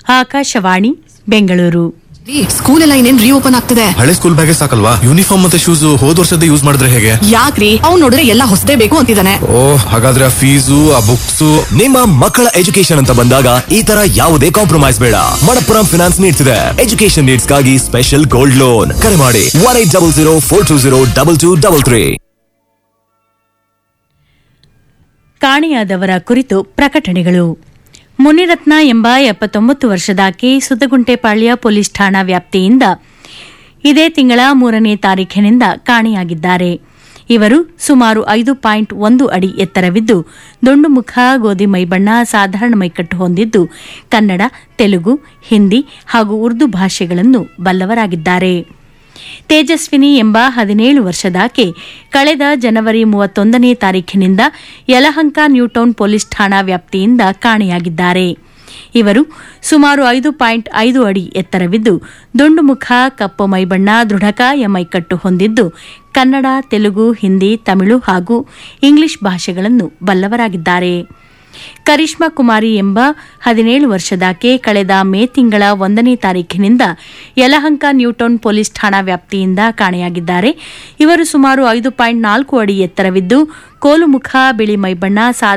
ಆಕಾಶವಾಣಿ ಬೆಂಗಳೂರು ರೀ, ಸ್ಕೂಲ್ ಎಲ್ಲ ಇನ್ನೇನ್ ರೀಓಪನ್ ಆಗ್ತದೆ ಹಳೆ ಸ್ಕೂಲ್ ಬ್ಯಾಗೇ ಸಾಕಲ್ವಾ ಯೂನಿಫಾರ್ಮ್ ಮತ್ತೆ ಶೂಸ್ ಹೋದ್ ವರ್ಷದ ಯೂಸ್ ಮಾಡಿದ್ರೆ ಹೇಗೆ ಯಾಕ್ರಿ ಅವ್ನ್ ನೋಡಿದ್ರೆ ಎಲ್ಲ ಹೊಸದೇ ಬೇಕು ಅಂತಿದ್ದಾನೆ ಓ ಹಾಗಾದ್ರೆ ಆ ಫೀಸು ಆ ಬುಕ್ಸ್ ನಿಮ್ಮ ಮಕ್ಕಳ ಎಜುಕೇಶನ್ ಅಂತ ಬಂದಾಗ ಈ ತರ ಯಾವುದೇ ಕಾಂಪ್ರಮೈಸ್ ಬೇಡ ಮಣಪ್ಪುರಂ ಫಿನಾನ್ಸ್ ನೀಡ್ಸ್ ಇದೆ ಎಜುಕೇಶನ್ ನೀಡ್ಸ್ ಗಾಗಿ ಸ್ಪೆಷಲ್ ಗೋಲ್ಡ್ ಲೋನ್ ಕರೆ ಮಾಡಿ one eight double zero four two zero double two double three ಕಾಣೆಯಾದವರ ಕುರಿತು ಪ್ರಕಟಣೆಗಳು ಮುನಿರತ್ನ ಎಂಬ ಎಪ್ಪತ್ತೊಂಬತ್ತು ವರ್ಷದಾಕೆ ಸುತ್ತಗುಂಟೆಪಾಳ್ಯ ಪೊಲೀಸ್ ಠಾಣಾ ವ್ಯಾಪ್ತಿಯಿಂದ ಇದೇ ತಿಂಗಳ ಮೂರನೇ ತಾರೀಖಿನಿಂದ ಕಾಣೆಯಾಗಿದ್ದಾರೆ ಇವರು ಸುಮಾರು ಐದು ಪಾಯಿಂಟ್ ಒಂದು ಅಡಿ ಎತ್ತರವಿದ್ದು ದುಂಡು ಮುಖ ಗೋಧಿ ಮೈಬಣ್ಣ ಸಾಧಾರಣ ಮೈಕಟ್ಟು ಹೊಂದಿದ್ದು ಕನ್ನಡ ತೆಲುಗು ಹಿಂದಿ ಹಾಗೂ ಉರ್ದು ಭಾಷೆಗಳನ್ನು ಬಲ್ಲವರಾಗಿದ್ದಾರೆ ತೇಜಸ್ವಿನಿ ಎಂಬ ಹದಿನೇಳು ವರ್ಷದಾಕೆ ಕಳೆದ ಜನವರಿ ಮೂವತ್ತೊಂದನೇ ತಾರೀಖಿನಿಂದ ಯಲಹಂಕ ನ್ಯೂಟೌನ್ ಪೊಲೀಸ್ ಠಾಣಾ ವ್ಯಾಪ್ತಿಯಿಂದ ಕಾಣೆಯಾಗಿದ್ದಾರೆ ಇವರು ಸುಮಾರು ಐದು ಪಾಯಿಂಟ್ ಐದು ಅಡಿ ಎತ್ತರವಿದ್ದು ದುಂಡು ಮುಖ ಕಪ್ಪು ಮೈಬಣ್ಣ ದೃಢಕಾಯ ಮೈಕಟ್ಟು ಹೊಂದಿದ್ದು ಕನ್ನಡ ತೆಲುಗು ಹಿಂದಿ ತಮಿಳು ಹಾಗೂ ಇಂಗ್ಲಿಷ್ ಭಾಷೆಗಳನ್ನು ಬಲ್ಲವರಾಗಿದ್ದಾರೆ ಕರಿಷ್ಮಾ ಕುಮಾರಿ ಎಂಬ ಹದಿನೇಳು ವರ್ಷದಾಕೆ ಕಳೆದ ಮೇ ತಿಂಗಳ ಒಂದನೇ ತಾರೀಖಿನಿಂದ ಯಲಹಂಕ ನ್ಯೂಟೌನ್ ಪೊಲೀಸ್ ಠಾಣಾ ವ್ಯಾಪ್ತಿಯಿಂದ ಕಾಣೆಯಾಗಿದ್ದಾರೆ ಇವರು ಸುಮಾರು ಐದು ಪಾಯಿಂಟ್ ನಾಲ್ಕು ಅಡಿ ಎತ್ತರವಿದ್ದು ಕೋಲು ಮುಖ ಬಿಳಿ ಮೈಬಣ್ಣ